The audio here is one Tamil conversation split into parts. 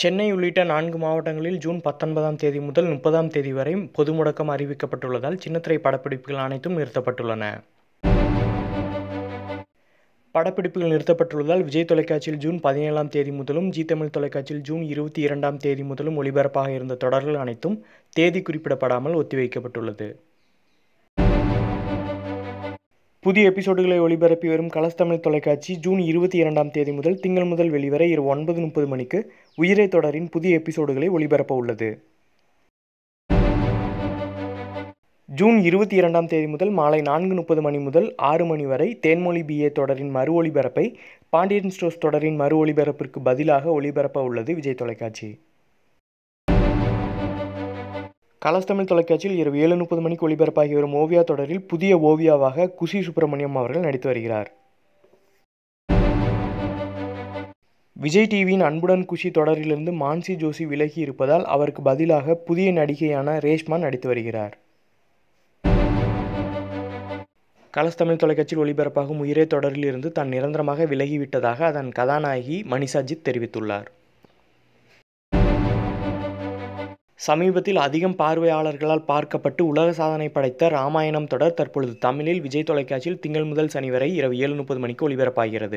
சென்னை உள்ளிட்ட நான்கு மாவட்டங்களில் ஜூன் பத்தொன்பதாம் தேதி முதல் முப்பதாம் தேதி வரை பொது முடக்கம் அறிவிக்கப்பட்டுள்ளதால் சின்னத்திரை படப்பிடிப்புகள் அனைத்தும் நிறுத்தப்பட்டுள்ளன படப்பிடிப்புகள் நிறுத்தப்பட்டுள்ளதால் விஜய் தொலைக்காட்சியில் ஜூன் பதினேழாம் தேதி முதலும் ஜி தமிழ் தொலைக்காட்சியில் ஜூன் இருபத்தி இரண்டாம் தேதி முதலும் ஒளிபரப்பாக இருந்த தொடர்கள் அனைத்தும் தேதி குறிப்பிடப்படாமல் ஒத்திவைக்கப்பட்டுள்ளது புதிய எபிசோடுகளை ஒளிபரப்பி வரும் கலஸ் தமிழ் தொலைக்காட்சி ஜூன் இருபத்தி இரண்டாம் தேதி முதல் திங்கள் முதல் வெளிவரை இரவு ஒன்பது முப்பது மணிக்கு உயிரே தொடரின் புதிய எபிசோடுகளை ஒளிபரப்ப உள்ளது ஜூன் இருபத்தி இரண்டாம் தேதி முதல் மாலை நான்கு முப்பது மணி முதல் ஆறு மணி வரை தேன்மொழி பிஏ தொடரின் மறு ஒளிபரப்பை பாண்டியன் ஸ்டோர்ஸ் தொடரின் மறு ஒளிபரப்பிற்கு பதிலாக ஒளிபரப்ப உள்ளது விஜய் தொலைக்காட்சி கலர்ஸ் தமிழ் தொலைக்காட்சியில் இரவு ஏழு முப்பது மணிக்கு ஒளிபரப்பாகி வரும் ஓவியா தொடரில் புதிய ஓவியாவாக குஷி சுப்பிரமணியம் அவர்கள் நடித்து வருகிறார் விஜய் டிவியின் அன்புடன் குஷி தொடரிலிருந்து மான்சி ஜோஷி விலகி இருப்பதால் அவருக்கு பதிலாக புதிய நடிகையான ரேஷ்மா நடித்து வருகிறார் கலர்ஸ் தமிழ் தொலைக்காட்சியில் ஒளிபரப்பாகும் உயிரே தொடரில் இருந்து தான் நிரந்தரமாக விலகிவிட்டதாக அதன் கதாநாயகி மணிஷாஜித் தெரிவித்துள்ளார் சமீபத்தில் அதிகம் பார்வையாளர்களால் பார்க்கப்பட்டு உலக சாதனை படைத்த ராமாயணம் தொடர் தற்பொழுது தமிழில் விஜய் தொலைக்காட்சியில் திங்கள் முதல் சனி வரை இரவு ஏழு முப்பது மணிக்கு ஒளிபரப்பாகிறது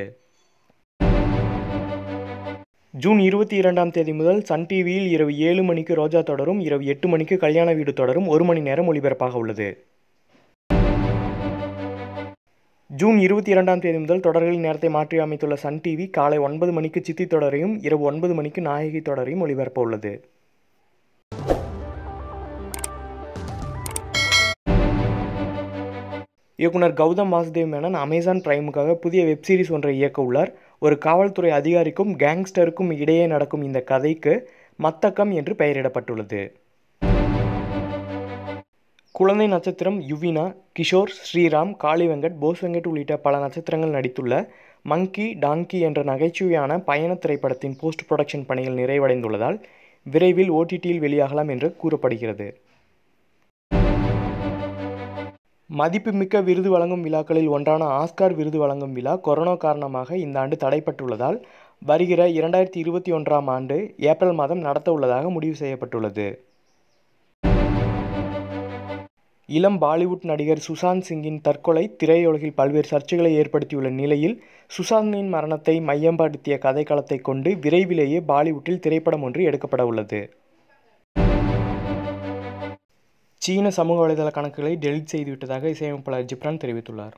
ஜூன் இருபத்தி இரண்டாம் தேதி முதல் சன் டிவியில் இரவு ஏழு மணிக்கு ரோஜா தொடரும் இரவு எட்டு மணிக்கு கல்யாண வீடு தொடரும் ஒரு மணி நேரம் ஒளிபரப்பாக உள்ளது ஜூன் இருபத்தி இரண்டாம் தேதி முதல் தொடர்களின் நேரத்தை மாற்றி அமைத்துள்ள சன் டிவி காலை ஒன்பது மணிக்கு சித்தி தொடரையும் இரவு ஒன்பது மணிக்கு நாயகி தொடரையும் ஒளிபரப்ப உள்ளது இயக்குனர் கௌதம் வாசுதேவ் மேனன் அமேசான் பிரைமுக்காக புதிய வெப்சீரிஸ் ஒன்றை இயக்க உள்ளார் ஒரு காவல்துறை அதிகாரிக்கும் கேங்ஸ்டருக்கும் இடையே நடக்கும் இந்த கதைக்கு மத்தக்கம் என்று பெயரிடப்பட்டுள்ளது குழந்தை நட்சத்திரம் யுவினா கிஷோர் ஸ்ரீராம் காளி வெங்கட் போஸ் வெங்கட் உள்ளிட்ட பல நட்சத்திரங்கள் நடித்துள்ள மங்கி டாங்கி என்ற நகைச்சுவையான பயண திரைப்படத்தின் போஸ்ட் ப்ரொடக்ஷன் பணிகள் நிறைவடைந்துள்ளதால் விரைவில் ஓடிடியில் வெளியாகலாம் என்று கூறப்படுகிறது மதிப்புமிக்க விருது வழங்கும் விழாக்களில் ஒன்றான ஆஸ்கார் விருது வழங்கும் விழா கொரோனா காரணமாக இந்த ஆண்டு தடைப்பட்டுள்ளதால் வருகிற இரண்டாயிரத்தி இருபத்தி ஒன்றாம் ஆண்டு ஏப்ரல் மாதம் நடத்த உள்ளதாக முடிவு செய்யப்பட்டுள்ளது இளம் பாலிவுட் நடிகர் சுசாந்த் சிங்கின் தற்கொலை திரையுலகில் பல்வேறு சர்ச்சைகளை ஏற்படுத்தியுள்ள நிலையில் சுசாந்தின் மரணத்தை மையப்படுத்திய கதைக்களத்தை கொண்டு விரைவிலேயே பாலிவுட்டில் திரைப்படம் ஒன்று எடுக்கப்பட உள்ளது சீன சமூக வலைதள கணக்குகளை டெலிட் செய்துவிட்டதாக இசையமைப்பாளர் ஜிப்ரான் தெரிவித்துள்ளார்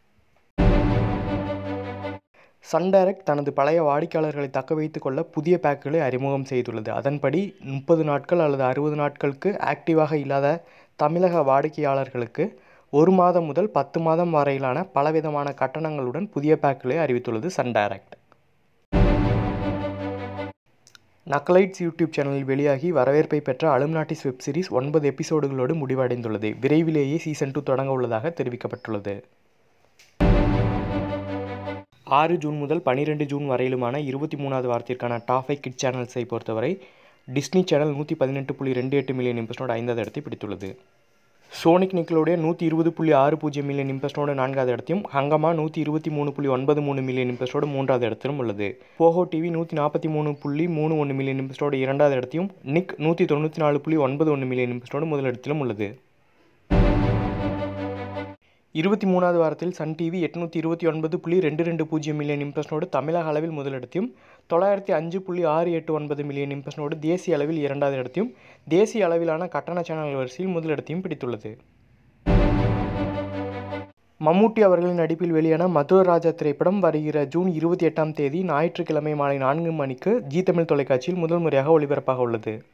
சன் டைரக்ட் தனது பழைய வாடிக்கையாளர்களை தக்க வைத்துக் கொள்ள புதிய பேக்குகளை அறிமுகம் செய்துள்ளது அதன்படி முப்பது நாட்கள் அல்லது அறுபது நாட்களுக்கு ஆக்டிவாக இல்லாத தமிழக வாடிக்கையாளர்களுக்கு ஒரு மாதம் முதல் பத்து மாதம் வரையிலான பலவிதமான கட்டணங்களுடன் புதிய பேக்குகளை அறிவித்துள்ளது சன் டைரக்ட் நக்கலைட்ஸ் யூடியூப் சேனலில் வெளியாகி வரவேற்பை பெற்ற அலும்நாட்டிஸ் வெப் சீரிஸ் ஒன்பது எபிசோடுகளோடு முடிவடைந்துள்ளது விரைவிலேயே சீசன் டூ தொடங்க உள்ளதாக தெரிவிக்கப்பட்டுள்ளது ஆறு ஜூன் முதல் பனிரெண்டு ஜூன் வரையிலுமான இருபத்தி மூணாவது வாரத்திற்கான டாப் ஃபைவ் கிட் சேனல்ஸை பொறுத்தவரை டிஸ்னி சேனல் நூற்றி பதினெட்டு புள்ளி ரெண்டு எட்டு மில்லியன் இம்பஸ்னோட ஐந்தாவது இடத்தை பிடித்துள்ளது சோனிக் நிக்கலோடைய நூற்றி இருபது புள்ளி ஆறு பூஜ்ஜியம் மில்லியன் இம்பஸ்னோட நான்காவது இடத்தையும் ஹங்கமா நூற்றி இருபத்தி மூணு புள்ளி ஒன்பது மூணு மில்லியன் இம்பஸ்டோட மூன்றாவது இடத்திலும் உள்ளது போஹோ டிவி நூற்றி நாற்பத்தி மூணு புள்ளி மூணு ஒன்று மில்லியன் இம்பஸ்டோட இரண்டாவது இடத்தையும் நிக் நூற்றி தொண்ணூற்றி நாலு புள்ளி ஒன்பது ஒன்று மில்லியன் இம்பஸ்டோட முதலிடத்திலும் உள்ளது இருபத்தி மூணாவது வாரத்தில் சன் டிவி எட்நூற்றி இருபத்தி ஒன்பது புள்ளி ரெண்டு ரெண்டு பூஜ்ஜியம் மில்லியன் இம்பஸ்னோடு தமிழக அளவில் முதலிடத்தையும் தொள்ளாயிரத்தி அஞ்சு புள்ளி ஆறு எட்டு ஒன்பது மில்லியன் இம்பஸ்னோடு தேசிய அளவில் இரண்டாவது இடத்தையும் தேசிய அளவிலான கட்டண சேனல் வரிசையில் முதலிடத்தையும் பிடித்துள்ளது மம்மூட்டி அவர்களின் நடிப்பில் வெளியான மதுர ராஜா திரைப்படம் வருகிற ஜூன் இருபத்தி எட்டாம் தேதி ஞாயிற்றுக்கிழமை மாலை நான்கு மணிக்கு ஜி தமிழ் தொலைக்காட்சியில் முதல் முறையாக ஒளிபரப்பாக உள்ளது